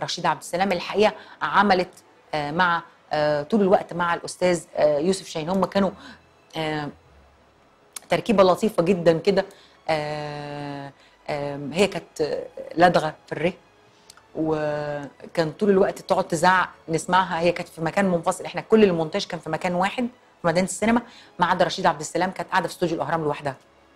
رشيد عبد السلام الحقيقه عملت آه، مع آه، طول الوقت مع الاستاذ آه، يوسف شاهين هم كانوا آه، تركيبه لطيفه جدا كده آه، آم، هي كانت آه، لدغه في الره وكان طول الوقت تقعد تزعق نسمعها هي كانت في مكان منفصل احنا كل المونتاج كان في مكان واحد في مدينه السينما ما عدا رشيد عبد السلام كانت قاعده في استوديو الاهرام لوحدها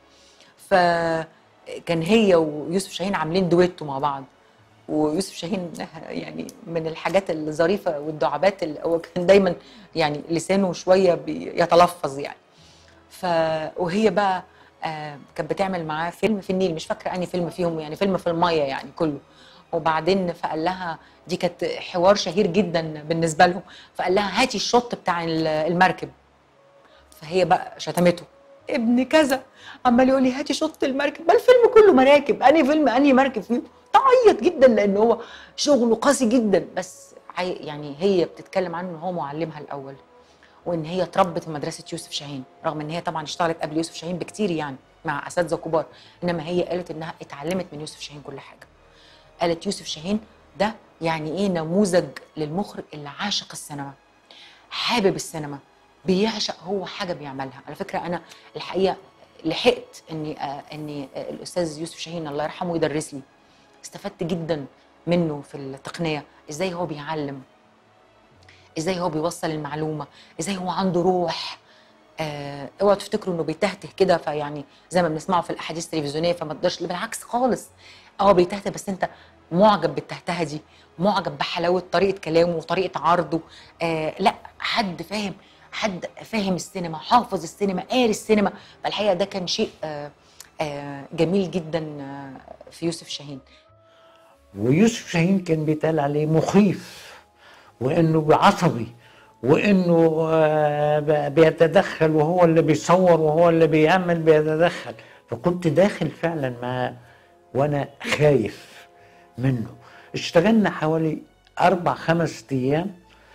فكان هي ويوسف شاهين عاملين دويتو مع بعض ويوسف شاهين يعني من الحاجات الظريفه والدعابات اللي هو كان دايما يعني لسانه شويه بيتلفظ يعني ف وهي بقى آه كانت بتعمل معاه فيلم في النيل مش فاكره انهي فيلم فيهم يعني فيلم في الميه يعني كله وبعدين فقال لها دي كانت حوار شهير جدا بالنسبه لهم فقال لها هاتي الشوت بتاع ال- المركب فهي بقى شتمته ابن كذا عمال يقول لي هاتي شط المركب ما الفيلم كله مراكب انهي فيلم انهي مركب فيه تعيط جدا لان هو شغله قاسي جدا بس عي- يعني هي بتتكلم عنه ان هو معلمها الاول وان هي اتربت في مدرسه يوسف شاهين رغم ان هي طبعا اشتغلت قبل يوسف شاهين بكتير يعني مع اساتذه كبار انما هي قالت انها اتعلمت من يوسف شاهين كل حاجه قالت يوسف شاهين ده يعني ايه نموذج للمخرج اللي عاشق السينما حابب السينما بيعشق هو حاجه بيعملها على فكره انا الحقيقه لحقت اني آه اني آه الاستاذ يوسف شاهين الله يرحمه يدرس لي استفدت جدا منه في التقنيه ازاي هو بيعلم ازاي هو بيوصل المعلومه ازاي هو عنده روح آه، اوعوا تفتكروا انه بيتهته كده فيعني زي ما بنسمعه في الاحاديث التلفزيونيه فما تقدرش بالعكس خالص اه بيتهته بس انت معجب بالتهتهه دي معجب بحلاوه طريقه كلامه وطريقه عرضه آه لا حد فاهم حد فاهم السينما حافظ السينما قاري السينما فالحقيقه ده كان شيء آه آه جميل جدا آه في يوسف شاهين ويوسف شاهين كان بيتقال عليه مخيف وانه عصبي وانه آه، ب- بيتدخل وهو اللي بيصور وهو اللي بيعمل بيتدخل فكنت داخل فعلا معاه وانا خايف منه اشتغلنا حوالي اربع خمس ايام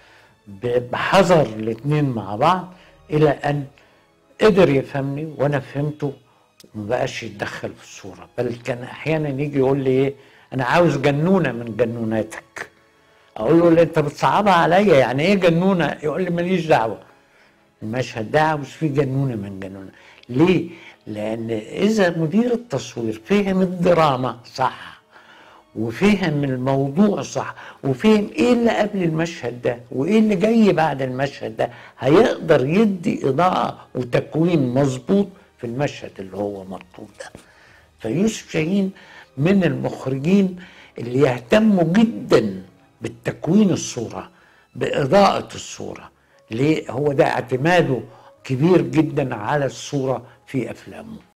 ب- بحذر الاتنين مع بعض الى ان قدر يفهمني وانا فهمته ما بقاش يتدخل في الصوره بل كان احيانا يجي يقول لي ايه انا عاوز جنونه من جنوناتك اقول له "لا، انت بتصعبها عليا يعني ايه جنونه يقول لي ماليش دعوه المشهد ده عاوز فيه جنونه من جنونه ليه لان اذا مدير التصوير فهم الدراما صح وفهم الموضوع صح وفهم ايه اللي قبل المشهد ده وايه اللي جاي بعد المشهد ده هيقدر يدي اضاءه وتكوين مظبوط في المشهد اللي هو مطلوب ده فيوسف شاهين من المخرجين اللي يهتموا جدا بالتكوين الصوره باضاءه الصوره ليه هو ده اعتماده كبير جدا على الصوره في افلامه